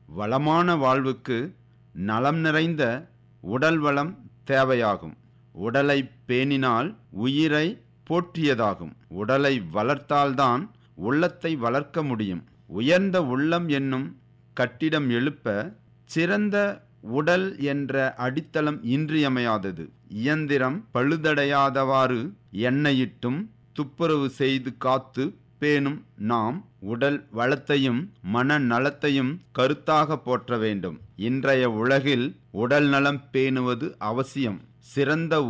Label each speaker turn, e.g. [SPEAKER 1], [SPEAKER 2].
[SPEAKER 1] வளமான வாழ்வுக்கு நலம் நிறைந்த உடல் வளம் தேவையாகும் உடலை பேணினால் உயிரை போற்றியதாகும் உடலை வளர்த்தால்தான் உள்ளத்தை வளர்க்க முடியும் உயர்ந்த உள்ளம் என்னும் கட்டிடம் எழுப்ப சிறந்த உடல் என்ற அடித்தளம் இன்றியமையாதது இயந்திரம் பழுதடையாதவாறு எண்ணெயிட்டும் துப்புரவு செய்து காத்து பேணும் நாம் உடல் வளத்தையும் மன நலத்தையும் கருத்தாக போற்ற வேண்டும் இன்றைய உலகில் உடல் நலம் பேணுவது அவசியம் சிறந்த